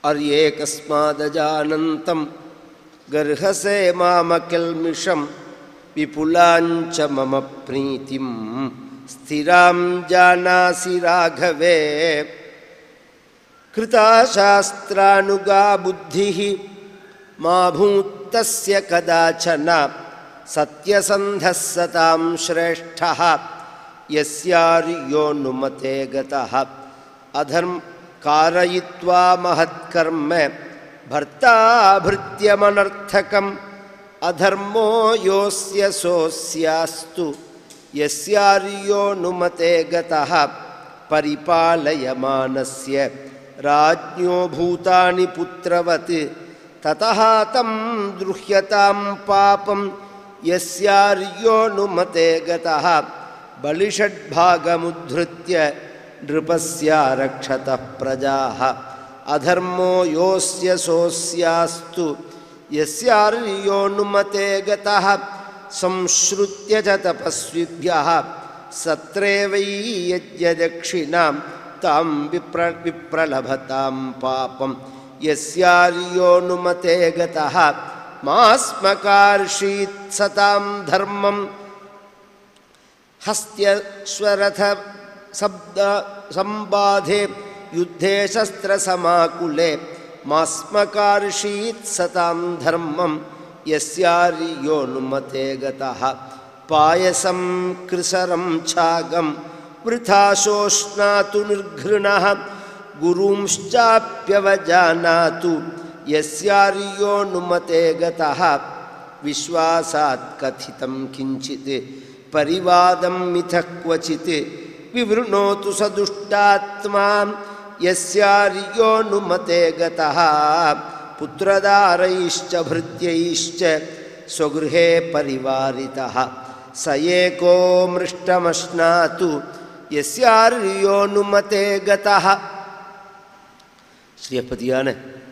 अर्ये कस्मादजानन्तं गर्हसे मामकिल्मिषं विपुलाञ्च मम प्रीतिं स्थिरां जानासि राघवे कृताशास्त्रानुगा बुद्धिः मा भूत्तस्य कदाचन सत्यसन्धः सतां श्रेष्ठः यस्यार्योनुमते गतः अधर्म कारयित्वा महत्कर्म भर्ताभृत्यमनर्थकम् अधर्मो योऽस्य सोऽस्यास्तु यस्यार्योनुमते गतः परिपालयमानस्य राज्ञो भूतानि पुत्रवत् ततः तं द्रुह्यतां पापं यस्यार्योनुमते गतः बलिषड्भागमुद्धृत्य नृपस्यारक्षतः प्रजाः अधर्मो योऽस्य सोऽस्यास्तु यस्यार्योनुमते गतः संश्रुत्य च तपस्विभ्यः सत्रे वै यज्ञदक्षिणां तां विप्र विप्रलभतां पापं यस्यार्योनुमते गतः मास्मकार्षीत् सतां धर्मं हस्त्यश्वरथ शब्द सम्बाधे युद्धे शस्त्रसमाकुले मास्मकार्षीत् सतां धर्मं यस्यार्योनुमते गतः पायसं कृसरं छागं वृथा शोष्णातु निर्घृणः गुरूंश्चाप्यवजानातु यस्यार्योनुमते गतः विश्वासात् कथितं किञ्चित् परिवादं मिथः क्वचित् विवृणोतु स दुष्टात्मा यस्यार्योनुमते गतः पुत्रदारैश्च भृत्यैश्च स्वगृहे परिवारितः स एको मृष्टमश्नातु यस्यार्योनुमते गतः ஸ்ரீயப்பதியான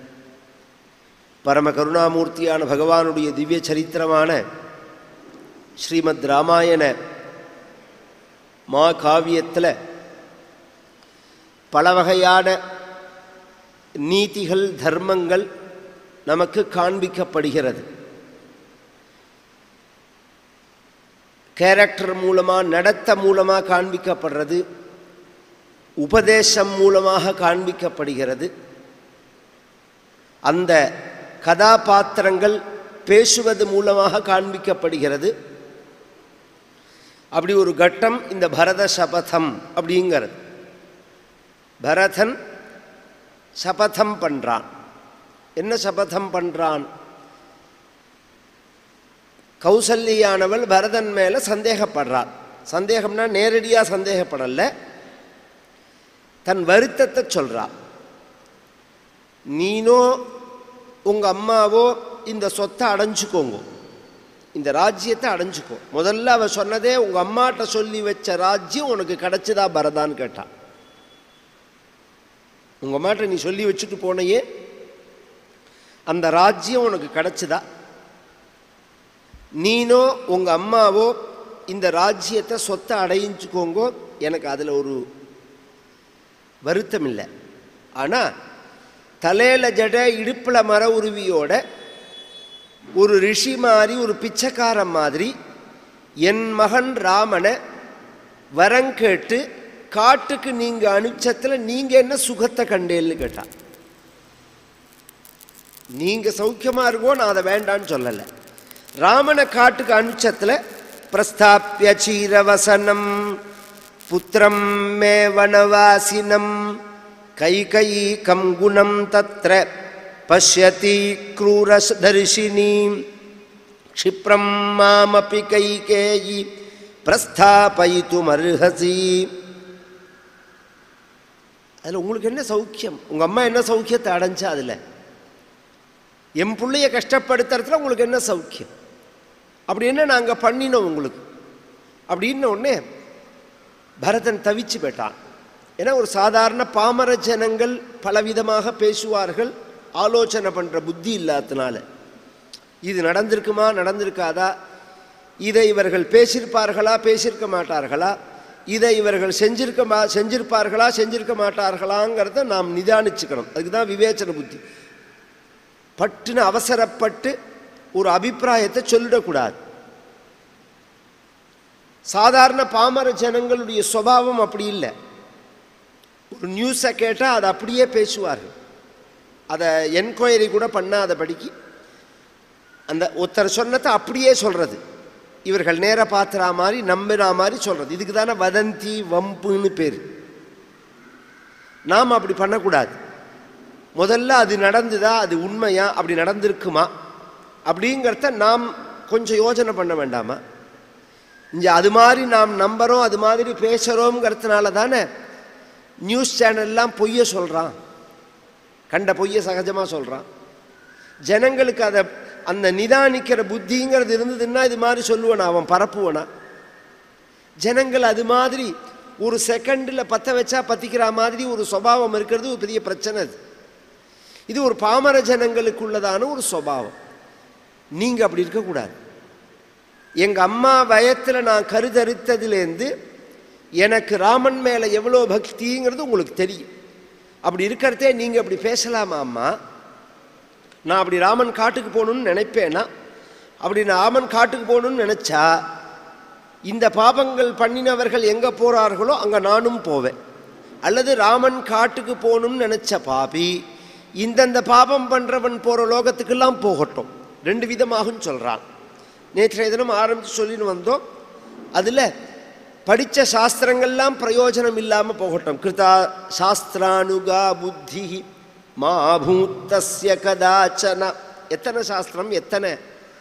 பரம கருணாமூர்த்தியான பகவானுடைய திவ்ய சரித்திரமான ஸ்ரீமத் ராமாயண மா காவியத்தில் பல வகையான நீதிகள் தர்மங்கள் நமக்கு காண்பிக்கப்படுகிறது கேரக்டர் மூலமாக நடத்த மூலமாக காண்பிக்கப்படுறது உபதேசம் மூலமாக காண்பிக்கப்படுகிறது அந்த கதாபாத்திரங்கள் பேசுவது மூலமாக காண்பிக்கப்படுகிறது அப்படி ஒரு கட்டம் இந்த பரத சபதம் அப்படிங்கிறது பரதன் சபதம் பண்ணுறான் என்ன சபதம் பண்ணுறான் கௌசல்யானவள் பரதன் மேலே சந்தேகப்படுறாள் சந்தேகம்னா நேரடியாக சந்தேகப்படலை தன் வருத்தத்தை சொல்கிறாள் நீனோ உங்கள் அம்மாவோ இந்த சொத்தை அடைஞ்சுக்கோங்க இந்த ராஜ்யத்தை அடைஞ்சுக்கோ முதல்ல அவ சொன்னதே உங்கள் அம்மாட்ட சொல்லி வச்ச ராஜ்யம் உனக்கு கிடைச்சதா பரதான்னு கேட்டான் உங்கள் அம்மாட்ட நீ சொல்லி வச்சுட்டு போனையே அந்த ராஜ்யம் உனக்கு கிடைச்சதா நீனோ உங்கள் அம்மாவோ இந்த ராஜ்யத்தை சொத்தை அடைஞ்சுக்கோங்கோ எனக்கு அதில் ஒரு வருத்தம் இல்லை ஆனால் தலையில் ஜட இடுப்பில் மர உருவியோட ஒரு ரிஷி மாதிரி ஒரு பிச்சைக்காரன் மாதிரி என் மகன் ராமனை வரம் கேட்டு காட்டுக்கு நீங்கள் அனுப்பிச்சத்தில் நீங்கள் என்ன சுகத்தை கண்டேன்னு கேட்டான் நீங்கள் சௌக்கியமாக இருக்கோ நான் அதை வேண்டான்னு சொல்லலை ராமனை காட்டுக்கு அனுப்பிச்சத்தில் பிரஸ்தாப்பிய சீரவசனம் புத்திரம் மே வனவாசினம் கைகைக்கம் குணம் தத்ர பசியதி क्रूरदर्शिनी क्षिप्रं मामपि कैकेयी பிரஸ்தாபயித்துமர்ஹசி அதில் உங்களுக்கு என்ன சௌக்கியம் உங்கள் அம்மா என்ன சௌக்கியத்தை அடைஞ்சா அதில் என் பிள்ளைய கஷ்டப்படுத்துறதுல உங்களுக்கு என்ன சௌக்கியம் அப்படி என்ன நாங்கள் பண்ணினோம் உங்களுக்கு அப்படின்ன உடனே பரதன் தவிச்சு போயிட்டான் ஏன்னா ஒரு சாதாரண பாமர ஜனங்கள் பலவிதமாக பேசுவார்கள் ஆலோசனை பண்ணுற புத்தி இல்லாததுனால இது நடந்திருக்குமா நடந்திருக்காதா இதை இவர்கள் பேசியிருப்பார்களா பேசியிருக்க மாட்டார்களா இதை இவர்கள் செஞ்சிருக்க மா செஞ்சிருப்பார்களா செஞ்சிருக்க மாட்டார்களாங்கிறத நாம் நிதானிச்சுக்கணும் அதுக்கு தான் விவேச்சன புத்தி பட்டுன்னு அவசரப்பட்டு ஒரு அபிப்பிராயத்தை சொல்லிடக்கூடாது சாதாரண பாமர ஜனங்களுடைய சுபாவம் அப்படி இல்லை ஒரு நியூஸை கேட்டால் அதை அப்படியே பேசுவார்கள் அதை என்கொயரி கூட பண்ணாதபடிக்கு அந்த ஒருத்தர் சொன்னதை அப்படியே சொல்கிறது இவர்கள் நேர பாத்துறா மாதிரி நம்பினா மாதிரி சொல்கிறது இதுக்கு தானே வதந்தி வம்புன்னு பேர் நாம் அப்படி பண்ணக்கூடாது முதல்ல அது நடந்துதா அது உண்மையா அப்படி நடந்திருக்குமா அப்படிங்கிறத நாம் கொஞ்சம் யோசனை பண்ண வேண்டாமா இங்கே அது மாதிரி நாம் நம்புகிறோம் அது மாதிரி பேசுகிறோங்கிறதுனால தானே நியூஸ் சேனல்லாம் பொய்ய சொல்கிறான் கண்ட பொய்ய சகஜமாக சொல்கிறான் ஜனங்களுக்கு அதை அந்த நிதானிக்கிற புத்திங்கிறது இருந்ததுன்னா இது மாதிரி சொல்லுவானா அவன் பரப்புவனா ஜனங்கள் அது மாதிரி ஒரு செகண்டில் பற்ற வச்சா பற்றிக்கிற மாதிரி ஒரு சுபாவம் இருக்கிறது ஒரு பெரிய பிரச்சனை அது இது ஒரு பாமர ஜனங்களுக்குள்ளதான ஒரு சுபாவம் நீங்கள் அப்படி இருக்கக்கூடாது எங்கள் அம்மா வயத்தில் நான் கருதரித்ததுலேருந்து எனக்கு ராமன் மேலே எவ்வளோ பக்திங்கிறது உங்களுக்கு தெரியும் அப்படி இருக்கிறதே நீங்கள் அப்படி பேசலாமா அம்மா நான் அப்படி ராமன் காட்டுக்கு போகணுன்னு நினைப்பேனா அப்படி நான் ராமன் காட்டுக்கு போகணுன்னு நினச்சா இந்த பாபங்கள் பண்ணினவர்கள் எங்கே போகிறார்களோ அங்கே நானும் போவேன் அல்லது ராமன் காட்டுக்கு போகணும்னு நினச்ச பாபி இந்தந்த பாபம் பண்ணுறவன் போகிற லோகத்துக்கெல்லாம் போகட்டும் ரெண்டு விதமாகும் சொல்கிறான் நேற்றைய தினம் ஆரம்பித்து சொல்லின்னு வந்தோம் அதில் படித்த சாஸ்திரங்கள்லாம் பிரயோஜனம் இல்லாமல் போகட்டும் கிருதா சாஸ்திரானுகா புத்தி மா பூத்தஸ்ய கதாச்சன எத்தனை சாஸ்திரம் எத்தனை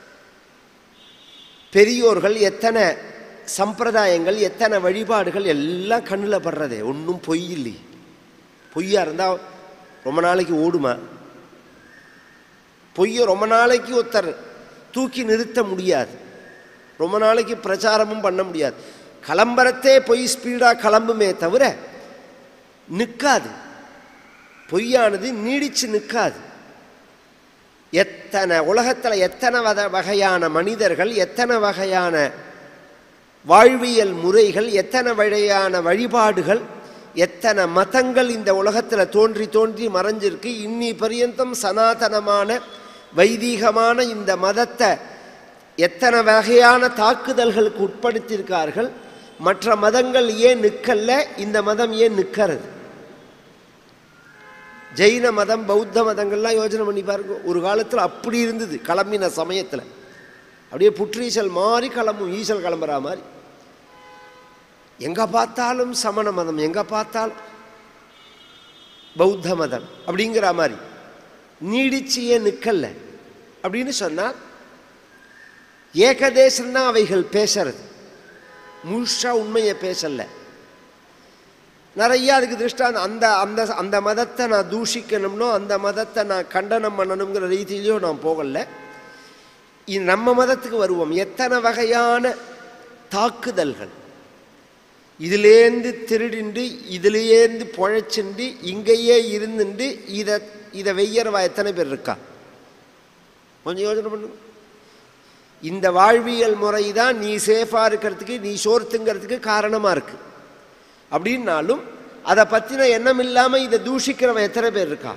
பெரியோர்கள் எத்தனை சம்பிரதாயங்கள் எத்தனை வழிபாடுகள் எல்லாம் கண்ணில் படுறதே ஒன்றும் பொய் இல்லை பொய்யா இருந்தால் ரொம்ப நாளைக்கு ஓடுமா பொய்யை ரொம்ப நாளைக்கு ஒருத்தர் தூக்கி நிறுத்த முடியாது ரொம்ப நாளைக்கு பிரச்சாரமும் பண்ண முடியாது கிளம்புறத்தே பொய் ஸ்பீடாக கிளம்புமே தவிர நிற்காது பொய்யானது நீடிச்சு நிற்காது எத்தனை உலகத்தில் எத்தனை வத வகையான மனிதர்கள் எத்தனை வகையான வாழ்வியல் முறைகள் எத்தனை வகையான வழிபாடுகள் எத்தனை மதங்கள் இந்த உலகத்தில் தோன்றி தோன்றி மறைஞ்சிருக்கு இன்னி பரியந்தம் சனாதனமான வைதீகமான இந்த மதத்தை எத்தனை வகையான தாக்குதல்களுக்கு உட்படுத்தியிருக்கார்கள் மற்ற மதங்கள் ஏன் நிற்கல இந்த மதம் ஏன் நிற்கிறது ஜெயின மதம் பௌத்த மதங்கள்லாம் யோசனை பண்ணி பாருங்க ஒரு காலத்தில் அப்படி இருந்தது கிளம்பின சமயத்தில் அப்படியே புற்றீசல் மாறி கிளம்பும் ஈசல் கிளம்புறா மாதிரி எங்கே பார்த்தாலும் சமண மதம் எங்கே பார்த்தாலும் பௌத்த மதம் அப்படிங்கிற மாதிரி நீடிச்சு ஏன் நிற்கல அப்படின்னு சொன்னால் ஏகதேசம்தான் அவைகள் பேசுறது முழுஷா உண்மையை பேசலை நிறைய அதுக்கு திருஷ்டாந்தம் அந்த அந்த அந்த மதத்தை நான் தூஷிக்கணும்னோ அந்த மதத்தை நான் கண்டனம் பண்ணணுங்கிற ரீதியிலையோ நான் போகல இ- நம்ம மதத்துக்கு வருவோம் எத்தனை வகையான தாக்குதல்கள் இதுலேருந்து திருடிண்டு இதுலேருந்து பொழைச்சிண்டு இங்கேயே இருந்துண்டு இதை இதை வெய்யறவா எத்தனை பேர் இருக்கா கொஞ்சம் யோசனை பண்ணுங்க இந்த வாழ்வியல் முறை தான் நீ சேஃபாக இருக்கிறதுக்கு நீ சோர்த்துங்கிறதுக்கு காரணமாக இருக்குது அப்படின்னாலும் அதை பற்றின எண்ணம் இல்லாமல் இதை தூஷிக்கிறவன் எத்தனை பேர் இருக்கா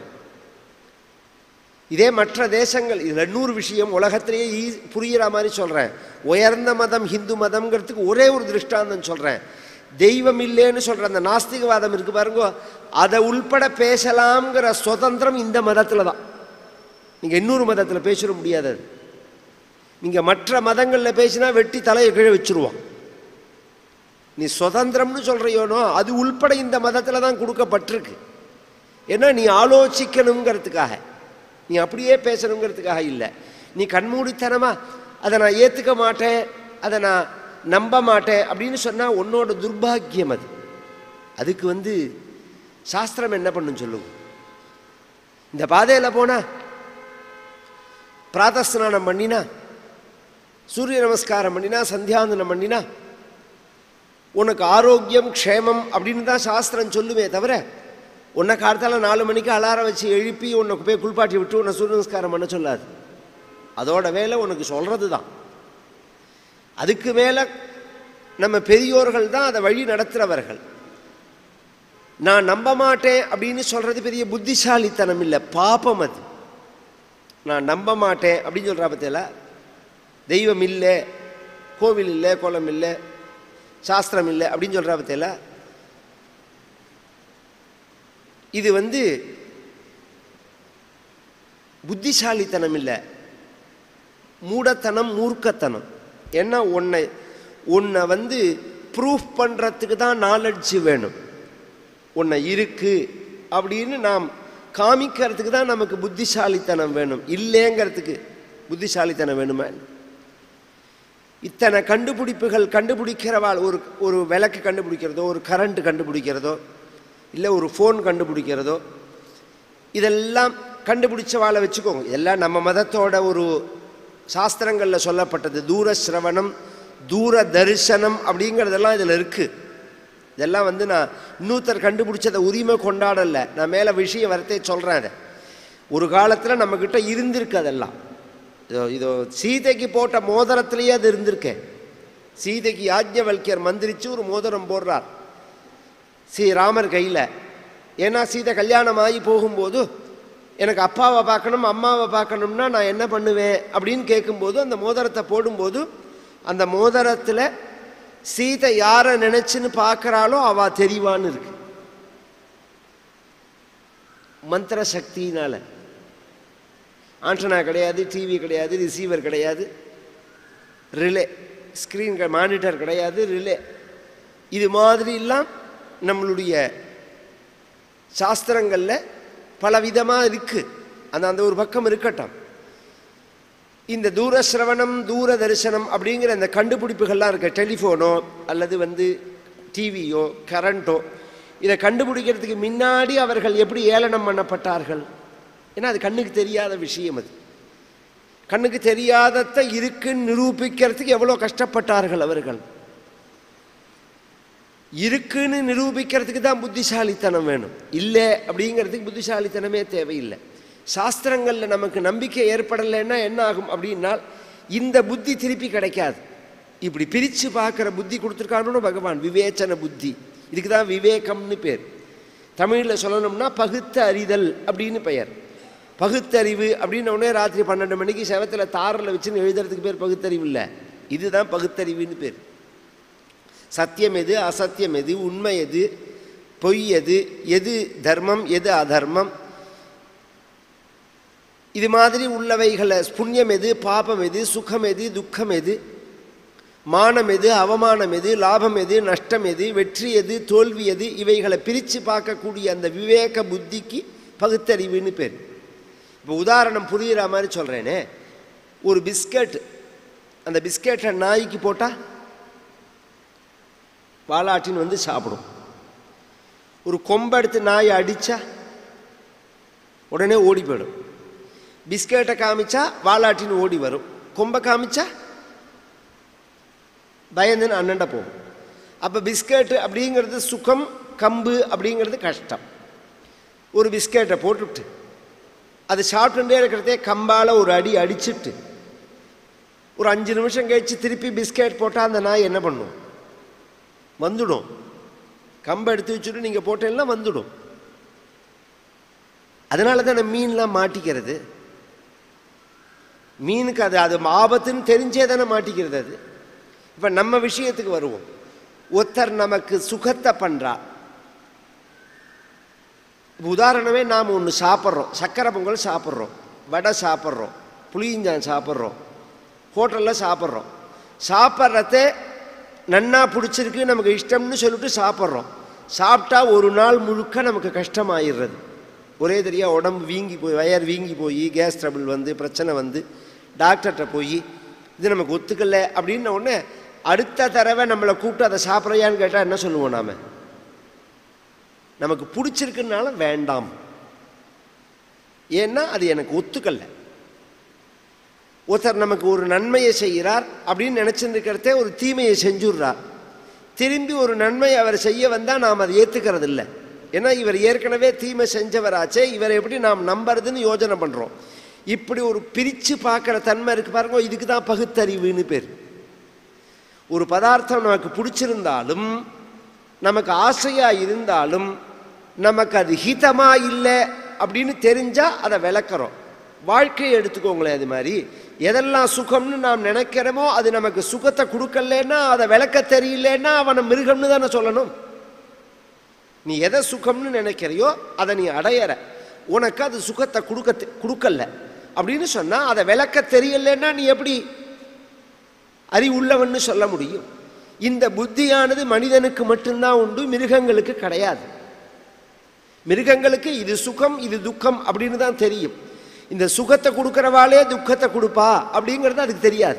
இதே மற்ற தேசங்கள் இதில் இன்னொரு விஷயம் உலகத்திலேயே ஈ புரிகிற மாதிரி சொல்கிறேன் உயர்ந்த மதம் ஹிந்து மதம்ங்கிறதுக்கு ஒரே ஒரு திருஷ்டாந்தம் சொல்கிறேன் தெய்வம் இல்லைன்னு சொல்கிற அந்த நாஸ்திகவாதம் இருக்கு பாருங்க அதை உள்பட பேசலாம்ங்கிற சுதந்திரம் இந்த மதத்தில் தான் நீங்கள் இன்னொரு மதத்தில் பேசிட முடியாது அது நீங்கள் மற்ற மதங்களில் பேசினா வெட்டி தலையை கீழே வச்சுருவான் நீ சுதந்திரம்னு சொல்கிறியோனோ அது உள்பட இந்த மதத்தில் தான் கொடுக்கப்பட்டிருக்கு ஏன்னா நீ ஆலோசிக்கணுங்கிறதுக்காக நீ அப்படியே பேசணுங்கிறதுக்காக இல்லை நீ கண்மூடித்தனமா அதை நான் ஏற்றுக்க மாட்டேன் அதை நான் நம்ப மாட்டேன் அப்படின்னு சொன்னால் உன்னோட துர்பாக்கியம் அது அதுக்கு வந்து சாஸ்திரம் என்ன பண்ணும் சொல்லுங்க இந்த பாதையில் போனா பிராதஸ்நானம் பண்ணினா சூரிய நமஸ்காரம் பண்ணினா சந்தியாந்தனம் பண்ணினா உனக்கு ஆரோக்கியம் க்ஷேமம் அப்படின்னு தான் சாஸ்திரம் சொல்லுமே தவிர உன்னை காலத்தால நாலு மணிக்கு அலாரம் வச்சு எழுப்பி உன்னை போய் குளிப்பாட்டி விட்டு உன்னை சூரிய நமஸ்காரம் பண்ண சொல்லாது அதோட வேலை உனக்கு சொல்கிறது தான் அதுக்கு மேலே நம்ம பெரியோர்கள் தான் அதை வழி நடத்துகிறவர்கள் நான் நம்ப மாட்டேன் அப்படின்னு சொல்கிறது பெரிய புத்திசாலித்தனம் இல்லை பாபம் அது நான் நம்ப மாட்டேன் அப்படின்னு சொல்கிறா பற்றியில தெய்வம் இல்லை கோவில் இல்லை குளம் இல்லை சாஸ்திரம் இல்லை அப்படின்னு சொல்கிறா பற்றியில இது வந்து புத்திசாலித்தனம் இல்லை மூடத்தனம் மூர்க்கத்தனம் ஏன்னா உன்னை உன்னை வந்து ப்ரூஃப் பண்ணுறதுக்கு தான் நாலெட்ஜ் வேணும் உன்னை இருக்கு அப்படின்னு நாம் காமிக்கிறதுக்கு தான் நமக்கு புத்திசாலித்தனம் வேணும் இல்லைங்கிறதுக்கு புத்திசாலித்தனம் வேணுமா இத்தனை கண்டுபிடிப்புகள் கண்டுபிடிக்கிறவாள் ஒரு ஒரு விளக்கு கண்டுபிடிக்கிறதோ ஒரு கரண்ட் கண்டுபிடிக்கிறதோ இல்லை ஒரு ஃபோன் கண்டுபிடிக்கிறதோ இதெல்லாம் கண்டுபிடிச்சவாளை வச்சுக்கோங்க எல்லாம் நம்ம மதத்தோட ஒரு சாஸ்திரங்களில் சொல்லப்பட்டது தூர சிரவணம் தூர தரிசனம் அப்படிங்கிறதெல்லாம் இதில் இருக்குது இதெல்லாம் வந்து நான் இன்னொருத்தர் கண்டுபிடிச்சதை உரிமை கொண்டாடலை நான் மேலே விஷயம் வரத்தே சொல்கிறேன் அதை ஒரு காலத்தில் நம்மக்கிட்ட இருந்திருக்கு அதெல்லாம் இதோ இதோ சீதைக்கு போட்ட மோதிரத்திலேயே அது இருந்திருக்கேன் சீதைக்கு யாஜ்ஞவல்கியர் மந்திரிச்சு ஒரு மோதிரம் போடுறார் ஸ்ரீ ராமர் கையில் ஏன்னா சீதை கல்யாணம் ஆகி போகும்போது எனக்கு அப்பாவை பார்க்கணும் அம்மாவை பார்க்கணும்னா நான் என்ன பண்ணுவேன் அப்படின்னு கேட்கும்போது அந்த மோதிரத்தை போடும்போது அந்த மோதிரத்தில் சீதை யாரை நினைச்சுன்னு பார்க்குறாளோ அவ தெரிவான்னு இருக்கு மந்திர சக்தியினால ஆண்டனா கிடையாது டிவி கிடையாது ரிசீவர் கிடையாது ரிலே ஸ்க்ரீன் மானிட்டர் கிடையாது ரிலே இது மாதிரிலாம் நம்மளுடைய சாஸ்திரங்களில் பல விதமாக இருக்குது அந்த அந்த ஒரு பக்கம் இருக்கட்டும் இந்த தூர சிரவணம் தூர தரிசனம் அப்படிங்கிற இந்த கண்டுபிடிப்புகள்லாம் இருக்க டெலிஃபோனோ அல்லது வந்து டிவியோ கரண்ட்டோ இதை கண்டுபிடிக்கிறதுக்கு முன்னாடி அவர்கள் எப்படி ஏளனம் பண்ணப்பட்டார்கள் ஏன்னா அது கண்ணுக்கு தெரியாத விஷயம் அது கண்ணுக்கு தெரியாதத இருக்குன்னு நிரூபிக்கிறதுக்கு எவ்வளோ கஷ்டப்பட்டார்கள் அவர்கள் இருக்குன்னு நிரூபிக்கிறதுக்கு தான் புத்திசாலித்தனம் வேணும் இல்லை அப்படிங்கிறதுக்கு புத்திசாலித்தனமே தேவையில்லை சாஸ்திரங்களில் நமக்கு நம்பிக்கை ஏற்படலைன்னா என்ன ஆகும் அப்படின்னா இந்த புத்தி திருப்பி கிடைக்காது இப்படி பிரித்து பார்க்குற புத்தி கொடுத்துருக்கானு பகவான் விவேச்சன புத்தி இதுக்கு தான் விவேகம்னு பேர் தமிழில் சொல்லணும்னா பகுத்த அறிதல் அப்படின்னு பெயர் பகுத்தறிவு அப்படின்னு உடனே ராத்திரி பன்னெண்டு மணிக்கு செவத்தில் தாரில் வச்சுன்னு எழுதுறதுக்கு பேர் பகுத்தறிவு இல்லை இதுதான் பகுத்தறிவுன்னு பேர் சத்தியம் எது அசத்தியம் எது உண்மை எது பொய் எது எது தர்மம் எது அதர்மம் இது மாதிரி உள்ளவைகளை புண்ணியம் எது பாபம் எது சுகம் எது துக்கம் எது மானம் எது அவமானம் எது லாபம் எது நஷ்டம் எது வெற்றி எது தோல்வி எது இவைகளை பிரித்து பார்க்கக்கூடிய அந்த விவேக புத்திக்கு பகுத்தறிவுன்னு பேர் இப்போ உதாரணம் புரிகிற மாதிரி சொல்கிறேனே ஒரு பிஸ்கட் அந்த பிஸ்கெட்டை நாய்க்கு போட்டால் வாலாட்டின்னு வந்து சாப்பிடும் ஒரு கொம்பெடுத்து நாயை அடித்தா உடனே ஓடி போயிடும் பிஸ்கெட்டை காமிச்சா வாலாட்டின்னு ஓடி வரும் கொம்பை காமிச்சா பயந்துன்னு அண்ணண்ட போகும் அப்போ பிஸ்கெட்டு அப்படிங்கிறது சுகம் கம்பு அப்படிங்கிறது கஷ்டம் ஒரு பிஸ்கெட்டை போட்டுவிட்டு அது சாப்பிட்டுட்டே இருக்கிறதே கம்பால் ஒரு அடி அடிச்சிட்டு ஒரு அஞ்சு நிமிஷம் கழித்து திருப்பி பிஸ்கெட் போட்டால் அந்த நாய் என்ன பண்ணும் வந்துடும் கம்பை எடுத்து வச்சுட்டு நீங்கள் போட்டேன்னா வந்துடும் அதனால தான் மீன்லாம் மாட்டிக்கிறது மீனுக்கு அது அது ஆபத்துன்னு தெரிஞ்சே தானே மாட்டிக்கிறது அது இப்போ நம்ம விஷயத்துக்கு வருவோம் ஒருத்தர் நமக்கு சுகத்தை பண்ணுறா உதாரணமே நாம் ஒன்று சாப்பிட்றோம் சக்கரை பொங்கல் சாப்பிட்றோம் வடை சாப்பிட்றோம் புளியஞ்சான் சாப்பிட்றோம் ஹோட்டலில் சாப்பிட்றோம் சாப்பிட்றதே நன்னா பிடிச்சிருக்கு நமக்கு இஷ்டம்னு சொல்லிட்டு சாப்பிட்றோம் சாப்பிட்டா ஒரு நாள் முழுக்க நமக்கு கஷ்டமாயிடுறது ஒரே தெரியா உடம்பு வீங்கி போய் வயர் வீங்கி போய் கேஸ் ட்ரபிள் வந்து பிரச்சனை வந்து டாக்டர்கிட்ட போய் இது நமக்கு ஒத்துக்கல அப்படின்ன உடனே அடுத்த தடவை நம்மளை கூப்பிட்டு அதை சாப்பிட்றியான்னு கேட்டால் என்ன சொல்லுவோம் நாம் நமக்கு பிடிச்சிருக்குனால வேண்டாம் ஏன்னா அது எனக்கு ஒத்துக்கலை ஒருத்தர் நமக்கு ஒரு நன்மையை செய்கிறார் அப்படின்னு நினச்சிட்டு இருக்கிறதே ஒரு தீமையை செஞ்சுடுறார் திரும்பி ஒரு நன்மை அவர் செய்ய வந்தால் நாம் அதை ஏற்றுக்கிறது இல்லை ஏன்னா இவர் ஏற்கனவே தீமை செஞ்சவராச்சே இவரை எப்படி நாம் நம்புறதுன்னு யோஜனை பண்ணுறோம் இப்படி ஒரு பிரித்து பார்க்குற தன்மை இருக்கு பாருங்க இதுக்கு தான் பகுத்தறிவுன்னு பேர் ஒரு பதார்த்தம் நமக்கு பிடிச்சிருந்தாலும் நமக்கு ஆசையாக இருந்தாலும் நமக்கு அது ஹிதமாக இல்லை அப்படின்னு தெரிஞ்சால் அதை விளக்குறோம் வாழ்க்கையை எடுத்துக்கோங்களேன் அது மாதிரி எதெல்லாம் சுகம்னு நாம் நினைக்கிறோமோ அது நமக்கு சுகத்தை கொடுக்கலன்னா அதை விளக்க தெரியலன்னா அவனை மிருகம்னு தானே சொல்லணும் நீ எதை சுகம்னு நினைக்கிறையோ அதை நீ அடையற உனக்கு அது சுகத்தை கொடுக்க தெ- கொடுக்கல அப்படின்னு சொன்னால் அதை விளக்க தெரியலன்னா நீ எப்படி அறிவுள்ளவன்னு சொல்ல முடியும் இந்த புத்தியானது மனிதனுக்கு மட்டும்தான் உண்டு மிருகங்களுக்கு கிடையாது மிருகங்களுக்கு இது சுகம் இது துக்கம் அப்படின்னு தான் தெரியும் இந்த சுகத்தை கொடுக்குறவாளே துக்கத்தை கொடுப்பா அப்படிங்கிறது அதுக்கு தெரியாது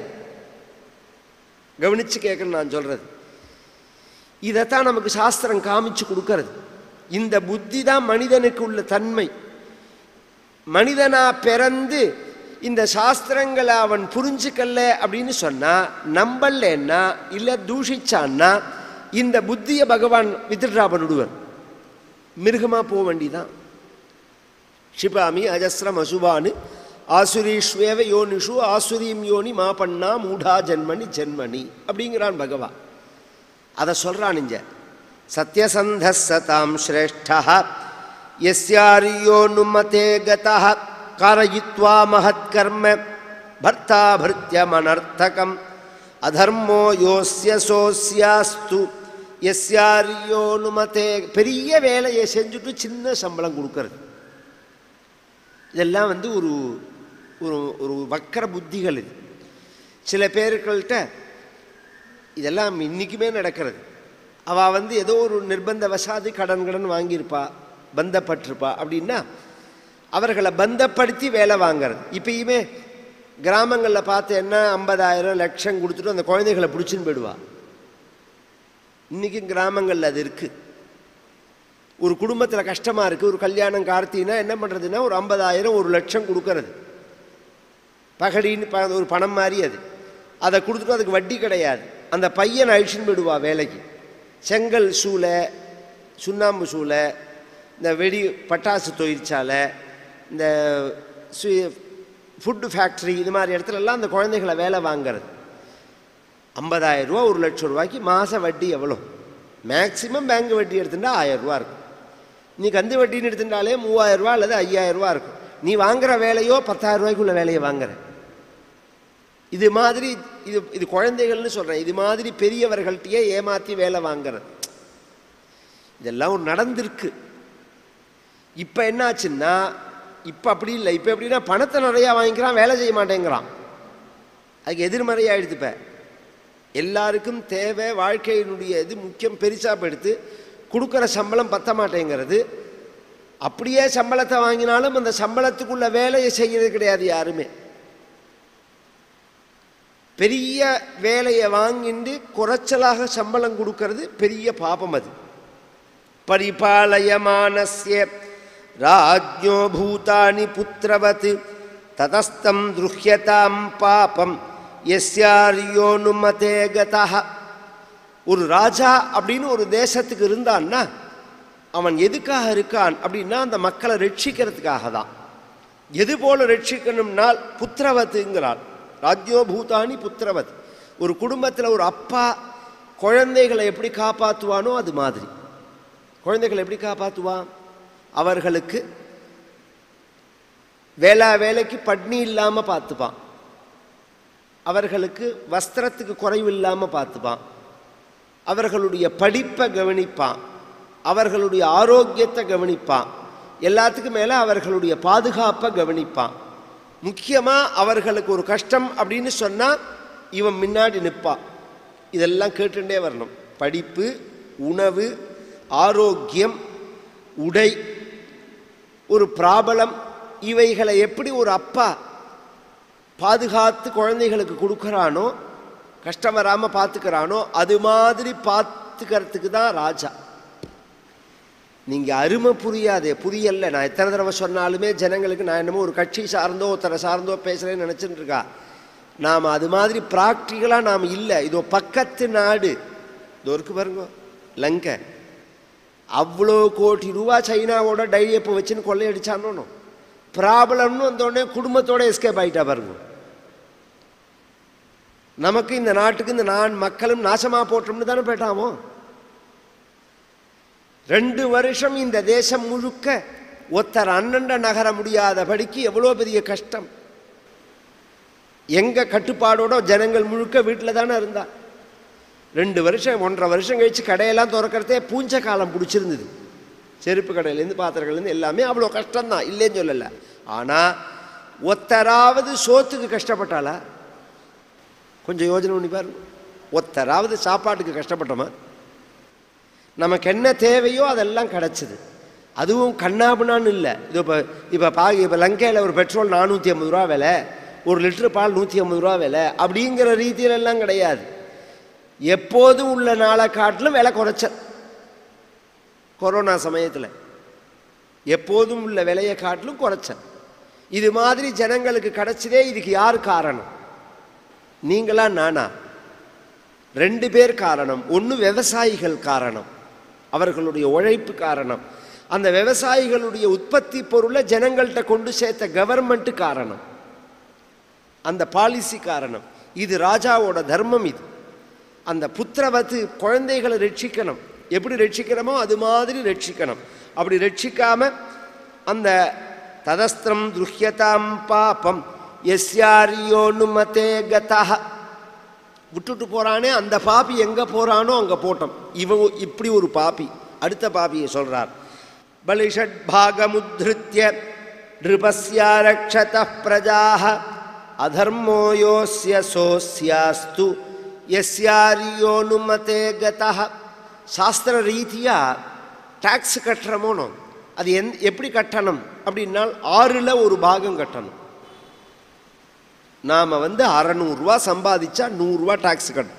கவனிச்சு கேட்கணும் நான் சொல்றது இதைத்தான் நமக்கு சாஸ்திரம் காமிச்சு கொடுக்கறது இந்த புத்தி தான் மனிதனுக்கு உள்ள தன்மை மனிதனா பிறந்து இந்த சாஸ்திரங்களை அவன் புரிஞ்சுக்கல அப்படின்னு சொன்னா நம்பலன்னா இல்லை தூஷிச்சான்னா இந்த புத்தியை பகவான் வித்ட்ரா பண்ணிடுவார் மிருகமா போக வேண்டிதான் க்ஷிபாமி அஜஸ்ரம் அசுபானு ஆசுரீஷ்வேவ யோனிஷு ஆசுரீம் யோனி மா பண்ணா மூடா ஜென்மனி ஜென்மனி அப்படிங்கிறான் பகவான் அதை சொல்கிறான் இங்க சத்யசந்த சதாம் ஸ்ரேஷ்டா எஸ்யாரியோனுமதே கதா காரயித்வா மகத்கர்ம பர்த்தா பர்த்தியமனர்த்தகம் அதர்மோ யோஸ்ய சோஸ்யாஸ்து எஸ்யாரியோனுமதே பெரிய வேலையை செஞ்சுட்டு சின்ன சம்பளம் கொடுக்கறது இதெல்லாம் வந்து ஒரு ஒரு ஒரு வக்கர புத்திகள் இது சில பேர்கள்ட்ட இதெல்லாம் இன்றைக்குமே நடக்கிறது அவள் வந்து ஏதோ ஒரு நிர்பந்த வசாது கடன் கடன் வாங்கியிருப்பா பந்தப்பட்டிருப்பா அப்படின்னா அவர்களை பந்தப்படுத்தி வேலை வாங்குறது இப்பயுமே கிராமங்களில் பார்த்து என்ன ஐம்பதாயிரம் லட்சம் கொடுத்துட்டு அந்த குழந்தைகளை பிடிச்சின்னு போயிடுவா இன்றைக்கும் கிராமங்களில் அது இருக்குது ஒரு குடும்பத்தில் கஷ்டமாக இருக்குது ஒரு கல்யாணம் கார்த்தினா என்ன பண்ணுறதுன்னா ஒரு ஐம்பதாயிரம் ஒரு லட்சம் கொடுக்கறது பகடின்னு ப ஒரு பணம் மாதிரி அது அதை கொடுத்துட்டு அதுக்கு வட்டி கிடையாது அந்த பையனை அழிச்சுன்னு போயிடுவா வேலைக்கு செங்கல் சூளை சுண்ணாம்பு சூளை இந்த வெடி பட்டாசு தொழிற்சாலை இந்த சு ஃபுட்டு ஃபேக்ட்ரி இது மாதிரி இடத்துலலாம் அந்த குழந்தைகளை வேலை வாங்குறது ஐம்பதாயிரம் ரூபா ஒரு லட்சம் ரூபாய்க்கு மாத வட்டி எவ்வளோ மேக்ஸிமம் பேங்க் வட்டி எடுத்துட்டா ஆயிரம் ரூபா இருக்கும் நீ கந்து வட்டின்னு எடுத்துட்டாலே மூவாயிரம் ரூபா அல்லது ஐயாயிரம் ரூபா இருக்கும் நீ வாங்குற வேலையோ பத்தாயிரம் ரூபாய்க்குள்ள வேலையை வாங்குற இது மாதிரி இது இது குழந்தைகள்னு சொல்கிறேன் இது மாதிரி பெரியவர்கள்ட்டையே ஏமாற்றி வேலை வாங்குறது இதெல்லாம் ஒரு நடந்திருக்கு இப்போ என்னாச்சுன்னா இப்போ அப்படி இல்லை இப்போ எப்படின்னா பணத்தை நிறையா வாங்கிக்கிறான் வேலை செய்ய மாட்டேங்கிறான் அதுக்கு எதிர்மறையாக இப்போ எல்லாருக்கும் தேவை வாழ்க்கையினுடைய இது முக்கியம் பெருசாக எடுத்து கொடுக்குற சம்பளம் பத்த மாட்டேங்கிறது அப்படியே சம்பளத்தை வாங்கினாலும் அந்த சம்பளத்துக்குள்ள வேலையை செய்கிறது கிடையாது யாருமே பெரிய வேலையை வாங்கிட்டு குறைச்சலாக சம்பளம் கொடுக்கறது பெரிய பாபம் அது பரிபாலயமானஸ்ய ராஜ்யோ பூதானி புத்திரவத் ததஸ்தம் துருஹ்யதாம் பாபம் எஸ்யாரியோனுமதே கதா ஒரு ராஜா அப்படின்னு ஒரு தேசத்துக்கு இருந்தான்னா அவன் எதுக்காக இருக்கான் அப்படின்னா அந்த மக்களை ரட்சிக்கிறதுக்காக தான் எது போல ரட்சிக்கணும்னால் புத்திரவத்துங்கிறான் ராஜ்யோ பூதானி புத்திரவத் ஒரு குடும்பத்தில் ஒரு அப்பா குழந்தைகளை எப்படி காப்பாற்றுவானோ அது மாதிரி குழந்தைகளை எப்படி காப்பாற்றுவான் அவர்களுக்கு வேளா வேலைக்கு பட்னி இல்லாமல் பார்த்துப்பான் அவர்களுக்கு வஸ்திரத்துக்கு குறைவு இல்லாமல் பார்த்துப்பான் அவர்களுடைய படிப்பை கவனிப்பான் அவர்களுடைய ஆரோக்கியத்தை கவனிப்பான் எல்லாத்துக்கும் மேலே அவர்களுடைய பாதுகாப்பை கவனிப்பான் முக்கியமாக அவர்களுக்கு ஒரு கஷ்டம் அப்படின்னு சொன்னால் இவன் முன்னாடி நிற்பான் இதெல்லாம் கேட்டுட்டே வரணும் படிப்பு உணவு ஆரோக்கியம் உடை ஒரு பிராபலம் இவைகளை எப்படி ஒரு அப்பா பாதுகாத்து குழந்தைகளுக்கு கொடுக்குறானோ கஷ்டம் வராமல் பார்த்துக்கிறானோ அது மாதிரி பார்த்துக்கிறதுக்கு தான் ராஜா நீங்கள் அருமை புரியாதே புரியல நான் எத்தனை தடவை சொன்னாலுமே ஜனங்களுக்கு நான் என்னமோ ஒரு கட்சி சார்ந்தோ ஒருத்தரை சார்ந்தோ பேசுகிறேன்னு நினச்சிட்டு இருக்கா நாம் அது மாதிரி ப்ராக்டிக்கலாக நாம் இல்லை இதோ பக்கத்து நாடு இதோ இருக்கு பாருங்க லங்கை அவ்வளோ கோடி ரூபா சைனாவோட டைரியப்பை வச்சுன்னு கொள்ளையடிச்சானோ ப்ராப்ளம்னு வந்தோடனே குடும்பத்தோட எஸ்கேப் ஆகிட்டா பாருங்க நமக்கு இந்த நாட்டுக்கு இந்த நான் மக்களும் நாசமாக போட்டோம்னு தானே போயிட்டாமோ ரெண்டு வருஷம் இந்த தேசம் முழுக்க ஒத்தர் அண்ணண்ட நகர முடியாதபடிக்கு எவ்வளோ பெரிய கஷ்டம் எங்க கட்டுப்பாடோட ஜனங்கள் முழுக்க வீட்டில் தானே இருந்தா ரெண்டு வருஷம் ஒன்றரை வருஷம் கழிச்சு கடையெல்லாம் திறக்கிறதே பூஞ்ச காலம் பிடிச்சிருந்தது செருப்பு கடையிலேருந்து பாத்திரங்கள்லேருந்து எல்லாமே அவ்வளோ கஷ்டம்தான் இல்லைன்னு சொல்லலை ஆனால் ஒத்தராவது சோத்துக்கு கஷ்டப்பட்டாளா கொஞ்சம் யோஜனை பண்ணி பாருங்க ஒத்தராவது சாப்பாட்டுக்கு கஷ்டப்பட்டோமா நமக்கு என்ன தேவையோ அதெல்லாம் கிடச்சிது அதுவும் கண்ணாபுனான்னு இல்லை இது இப்போ இப்போ பா இப்போ லங்கையில் ஒரு பெட்ரோல் நானூற்றி ஐம்பது ரூபா விலை ஒரு லிட்டர் பால் நூற்றி ஐம்பது ரூபா விலை அப்படிங்கிற ரீதியிலெல்லாம் கிடையாது எப்போதும் உள்ள நாளை காட்டிலும் விலை குறைச்ச கொரோனா சமயத்தில் எப்போதும் உள்ள விலையை காட்டிலும் குறைச்ச இது மாதிரி ஜனங்களுக்கு கிடைச்சதே இதுக்கு யார் காரணம் நீங்களா நானா ரெண்டு பேர் காரணம் ஒன்று விவசாயிகள் காரணம் அவர்களுடைய உழைப்பு காரணம் அந்த விவசாயிகளுடைய உற்பத்தி பொருளை ஜனங்கள்கிட்ட கொண்டு சேர்த்த கவர்மெண்ட்டு காரணம் அந்த பாலிசி காரணம் இது ராஜாவோட தர்மம் இது அந்த புத்திரவத்து குழந்தைகளை ரட்சிக்கணும் எப்படி ரட்சிக்கணுமோ அது மாதிரி ரட்சிக்கணும் அப்படி ரட்சிக்காம அந்த ததஸ்திரம் துருஹ்யதாம் பாபம் எஸ்யாரியோனுமதே கதா விட்டுட்டு போறானே அந்த பாப்பி எங்க போறானோ அங்க போட்டோம் இவன் இப்படி ஒரு பாப்பி அடுத்த பாப்பியை சொல்றார் பலிஷட் பாகமுத்ருத்ய நிருபஸ்யாரக்ஷத பிரஜாக அதர்மோ யோஸ்ய சோஸ்யாஸ்து எஸ்யாரியோனுமதே கதா சாஸ்திர ரீதியா டாக்ஸ் கட்டுறமோனோ அது எந் எப்படி கட்டணும் அப்படின்னால் ஆறில் ஒரு பாகம் கட்டணும் நாம் வந்து அறநூறுரூவா சம்பாதிச்சா நூறுரூவா டாக்ஸ் கட்டணும்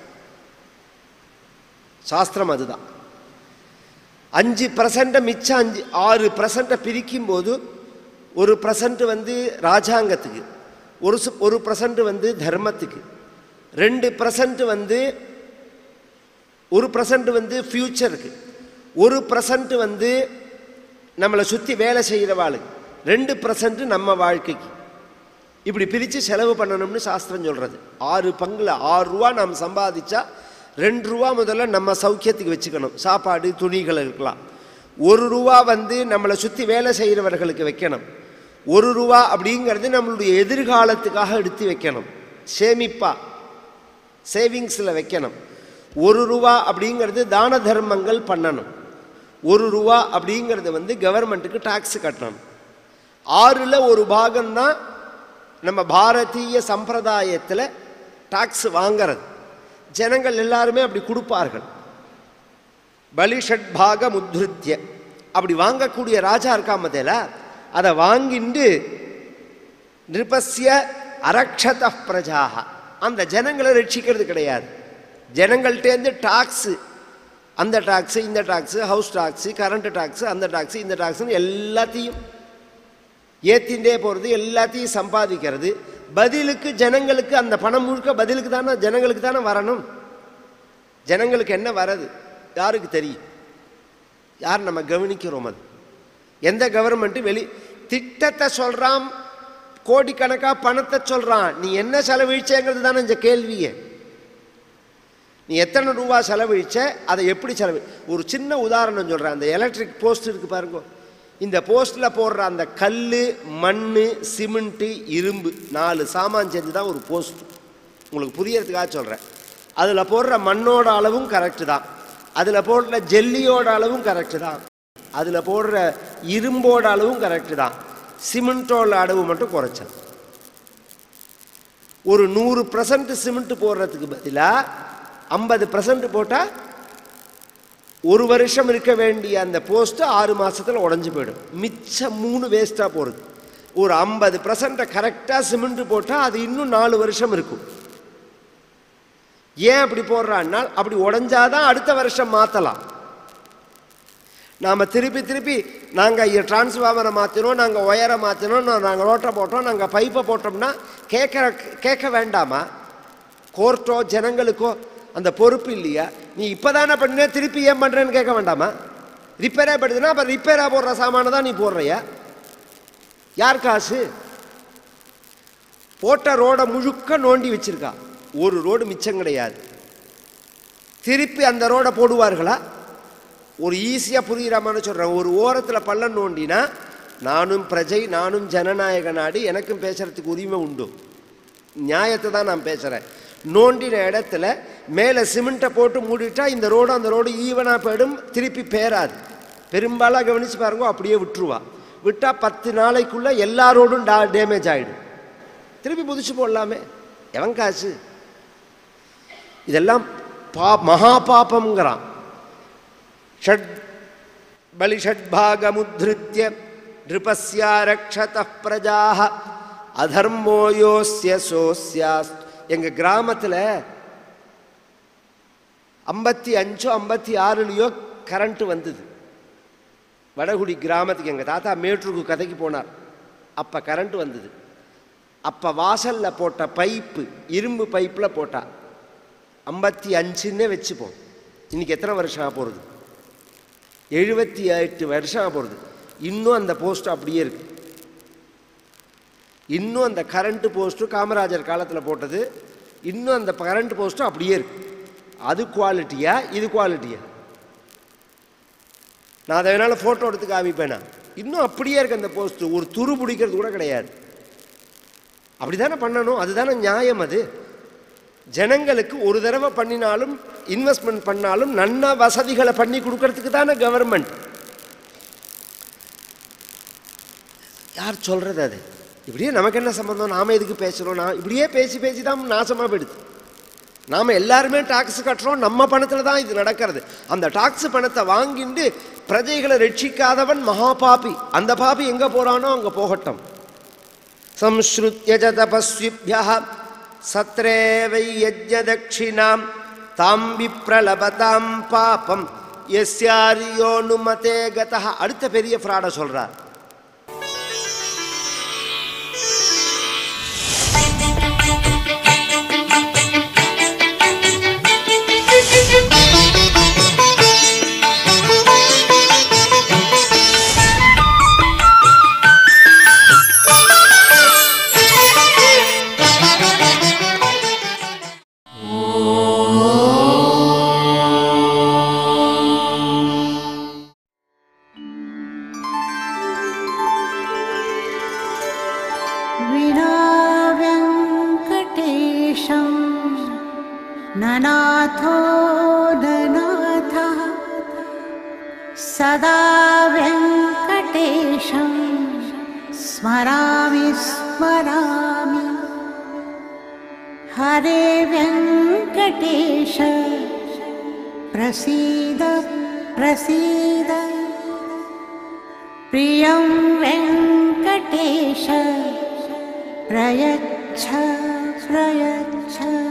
சாஸ்திரம் அதுதான் அஞ்சு பர்சன்ட்டை மிச்சம் அஞ்சு ஆறு பர்சன்ட்டை பிரிக்கும் போது ஒரு பர்சன்ட் வந்து ராஜாங்கத்துக்கு ஒரு சு- ஒரு பர்சன்ட் வந்து தர்மத்துக்கு ரெண்டு பர்சன்ட் வந்து ஒரு பர்சன்ட் வந்து ஃப்யூச்சருக்கு ஒரு பர்சன்ட் வந்து நம்மளை சுற்றி வேலை செய்கிறவாளுக்கு ரெண்டு பர்சன்ட் நம்ம வாழ்க்கைக்கு இப்படி பிரித்து செலவு பண்ணணும்னு சாஸ்திரம் சொல்கிறது ஆறு பங்குல ஆறு ரூபா நாம் சம்பாதிச்சா ரெண்டு ரூபா முதல்ல நம்ம சௌக்கியத்துக்கு வச்சுக்கணும் சாப்பாடு துணிகள் இருக்கலாம் ஒரு ரூபா வந்து நம்மளை சுற்றி வேலை செய்கிறவர்களுக்கு வைக்கணும் ஒரு ரூபா அப்படிங்கிறது நம்மளுடைய எதிர்காலத்துக்காக எடுத்து வைக்கணும் சேமிப்பா சேவிங்ஸில் வைக்கணும் ஒரு ரூபா அப்படிங்கிறது தான தர்மங்கள் பண்ணணும் ஒரு ரூபா அப்படிங்கிறது வந்து கவர்மெண்ட்டுக்கு டாக்ஸ் கட்டணும் ஆறில் ஒரு பாகம்தான் நம்ம பாரதிய சம்பிரதாயத்தில் டாக்ஸ் வாங்கிறது ஜனங்கள் எல்லாருமே அப்படி கொடுப்பார்கள் பலிஷட் பாக முத்ருத்திய அப்படி வாங்கக்கூடிய ராஜா இருக்கா மத்தியில அதை வாங்கிண்டு நிருபஸ்ய அரக்ஷத பிரஜாக அந்த ஜனங்களை ரட்சிக்கிறது கிடையாது ஜனங்கள்டேருந்து டாக்ஸு அந்த டாக்ஸு இந்த tax house tax current tax அந்த டாக்ஸு இந்த டாக்ஸுன்னு எல்லாத்தையும் ஏத்திண்டே போகிறது எல்லாத்தையும் சம்பாதிக்கிறது பதிலுக்கு ஜனங்களுக்கு அந்த பணம் முழுக்க பதிலுக்கு தானே ஜனங்களுக்கு தானே வரணும் ஜனங்களுக்கு என்ன வரது யாருக்கு தெரியும் யார் நம்ம கவனிக்கிறோம் அது எந்த கவர்மெண்ட்டு வெளி திட்டத்தை சொல்கிறான் கோடிக்கணக்காக பணத்தை சொல்கிறான் நீ என்ன செலவழிச்சேங்கிறது தானே இந்த கேள்வியே நீ எத்தனை ரூபா செலவழிச்ச அதை எப்படி செலவு ஒரு சின்ன உதாரணம் சொல்கிறேன் அந்த எலக்ட்ரிக் போஸ்ட் இருக்குது பாருங்க இந்த போஸ்ட்டில் போடுற அந்த கல் மண் சிமெண்ட்டு இரும்பு நாலு சாமான் செஞ்சு தான் ஒரு போஸ்ட் உங்களுக்கு புரியறதுக்காக சொல்கிறேன் அதில் போடுற மண்ணோட அளவும் கரெக்டு தான் அதில் போடுற ஜெல்லியோட அளவும் கரெக்டு தான் அதில் போடுற இரும்போட அளவும் கரெக்டு தான் சிமெண்ட்டோட அளவு மட்டும் குறைச்சேன் ஒரு நூறு பர்சன்ட் சிமெண்ட் போடுறதுக்கு பதிலாக ஐம்பது பர்சன்ட் போட்டால் ஒரு வருஷம் இருக்க வேண்டிய அந்த போஸ்ட்டு ஆறு மாசத்துல உடஞ்சி போயிடும் மிச்சம் மூணு வேஸ்ட்டாக போகிறது ஒரு ஐம்பது பர்சன்ட்டை கரெக்டாக சிமெண்ட் போட்டால் அது இன்னும் நாலு வருஷம் இருக்கும் ஏன் அப்படி போடுறான்னா அப்படி உடஞ்சாதான் அடுத்த வருஷம் மாற்றலாம் நாம் திருப்பி திருப்பி நாங்கள் டிரான்ஸ்ஃபார்மரை மாற்றினோம் நாங்கள் ஒயரை மாற்றினோம் நாங்கள் ரோட்டை போட்டோம் நாங்கள் பைப்பை போட்டோம்னா கேட்குற கேட்க வேண்டாமா கோர்ட்டோ ஜனங்களுக்கோ அந்த பொறுப்பு இல்லையா நீ இப்போ தானே பண்ண திருப்பி ஏன் பண்ணுறேன்னு கேட்க வேண்டாமா ரிப்பேரே படுதுன்னா அப்போ ரிப்பேராக போடுற சாமானை தான் நீ போடுறியா யார் காசு போட்ட ரோடை முழுக்க நோண்டி வச்சிருக்கா ஒரு ரோடு மிச்சம் கிடையாது திருப்பி அந்த ரோடை போடுவார்களா ஒரு ஈஸியாக புரிகிற மாதிரி சொல்கிறேன் ஒரு ஓரத்தில் பள்ளம் நோண்டினா நானும் பிரஜை நானும் ஜனநாயக நாடு எனக்கும் பேசுகிறதுக்கு உரிமை உண்டு நியாயத்தை தான் நான் பேசுகிறேன் நோண்டின இடத்துல மேலே சிமெண்ட்டை போட்டு மூடிட்டா இந்த ரோடு அந்த ரோடு ஈவனாக போயிடும் திருப்பி பேராது பெரும்பாலும் கவனித்து பாருங்க அப்படியே விட்டுருவா விட்டால் பத்து நாளைக்குள்ளே எல்லா ரோடும் டா டேமேஜ் ஆகிடும் திருப்பி புதுசு போடலாமே எவன் காசு இதெல்லாம் பா மகா பாபம்ங்கிறான் ஷட் பலி ஷட்பாகமுத்ருத்திய நிருபஸ்யா ரக்ஷத பிரஜாக அதர்மோ யோஸ்ய சோஸ்யாஸ் எங்கள் கிராமத்தில் ஐம்பத்தி அஞ்சோ ஐம்பத்தி ஆறுலையோ கரண்ட்டு வந்தது வடகுடி கிராமத்துக்கு எங்கள் தாத்தா மேட்டூருக்கு கதைக்கு போனார் அப்போ கரண்ட் வந்தது அப்போ வாசலில் போட்ட பைப்பு இரும்பு பைப்பில் போட்டா ஐம்பத்தி அஞ்சுன்னே வச்சுப்போம் இன்னைக்கு எத்தனை வருஷம் ஆக போகிறது எழுபத்தி எட்டு வருஷம் ஆக போகிறது இன்னும் அந்த போஸ்ட் அப்படியே இருக்கு இன்னும் அந்த கரண்ட் போஸ்ட்டு காமராஜர் காலத்தில் போட்டது இன்னும் அந்த கரண்ட் போஸ்ட்டும் அப்படியே இருக்கு அது குவாலிட்டியா இது குவாலிட்டியா நான் அதை வேணாலும் ஃபோட்டோ எடுத்து காமிப்பேனா இன்னும் அப்படியே இருக்கு அந்த போஸ்ட்டு ஒரு துரு பிடிக்கிறது கூட கிடையாது அப்படி தானே பண்ணணும் அதுதானே நியாயம் அது ஜனங்களுக்கு ஒரு தடவை பண்ணினாலும் இன்வெஸ்ட்மெண்ட் பண்ணாலும் நன்ன வசதிகளை பண்ணி கொடுக்கறதுக்கு தானே கவர்மெண்ட் யார் சொல்றது அது இப்படியே நமக்கு என்ன சம்பந்தம் நாம எதுக்கு பேசுறோம் நான் இப்படியே பேசி பேசி தான் நாசமாக போயிடுது நாம எல்லாருமே டாக்ஸ் கட்டுறோம் நம்ம பணத்தில் தான் இது நடக்கிறது அந்த டாக்ஸ் பணத்தை வாங்கிட்டு பிரஜைகளை ரட்சிக்காதவன் மகா பாபி அந்த பாபி எங்கே போறானோ அங்கே போகட்டும் संश्रुत्य च तपस्विभ्यः सत्रे वै यज्ञदक्षिणां तां विप्रलभतां பாபம் எஸ்யாரியோனுமதே கதः அடுத்த பெரிய ஃப்ராடை சொல்றார் विनाव्यङ्कटेशं ननाथो ननाथः सदा व्यङ्कटेशं स्मरामि स्मरामि हरे व्यङ्कटेश प्रसीद प्रसीद प्रियं वेङ्कटेश प्रयच्छ प्रयच्छ